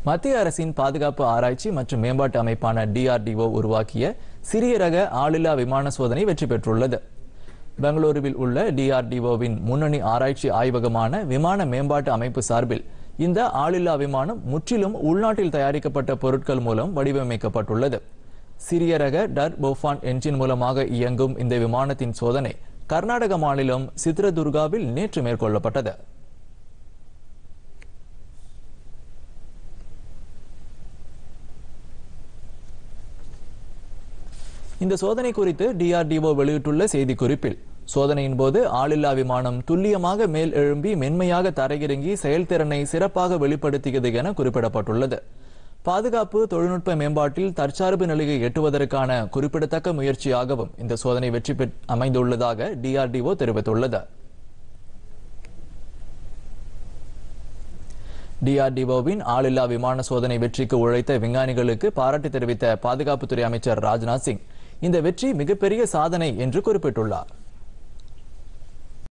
மத்திய அரசின் பாதுகாப்பு ஆராய்ச்சி மற்றும் மேம்பாட்டு அமைப்பான டிஆர்டிஓ உருவாக்கிய சிறிய ரக ஆளில்லா விமான சோதனை வெற்றி பெற்றுள்ளது பெங்களூருவில் உள்ள டிஆர்டிஓவின் முன்னணி ஆராய்ச்சி ஆய்வகமான விமான மேம்பாட்டு அமைப்பு சார்பில் இந்த ஆளில்லா விமானம் முற்றிலும் உள்நாட்டில் தயாரிக்கப்பட்ட பொருட்கள் மூலம் வடிவமைக்கப்பட்டுள்ளது சிறிய ரக டர் போஃபான் என்ஜின் மூலமாக இயங்கும் இந்த விமானத்தின் சோதனை கர்நாடக மாநிலம் சித்ரதுர்காவில் நேற்று மேற்கொள்ளப்பட்டது இந்த சோதனை குறித்து டிஆர்டிஓ வெளியிட்டுள்ள செய்திக்குறிப்பில் சோதனையின் போது ஆளில்லா விமானம் துல்லியமாக மேல் எழும்பி மென்மையாக தரையிறங்கி செயல்திறனை சிறப்பாக வெளிப்படுத்தியது என குறிப்பிடப்பட்டுள்ளது பாதுகாப்பு தொழில்நுட்ப மேம்பாட்டில் தற்சார்பு நிலையை எட்டுவதற்கான குறிப்பிடத்தக்க முயற்சியாகவும் இந்த சோதனை வெற்றி பெற் அமைந்துள்ளதாக டிஆர்டிஓ தெரிவித்துள்ளது டிஆர்டிஓவின் ஆளில்லா விமான சோதனை வெற்றிக்கு உழைத்த விஞ்ஞானிகளுக்கு பாராட்டு தெரிவித்த பாதுகாப்புத்துறை அமைச்சர் ராஜ்நாத் சிங் இந்த வெற்றி மிகப்பெரிய சாதனை என்று குறிப்பிட்டுள்ளார்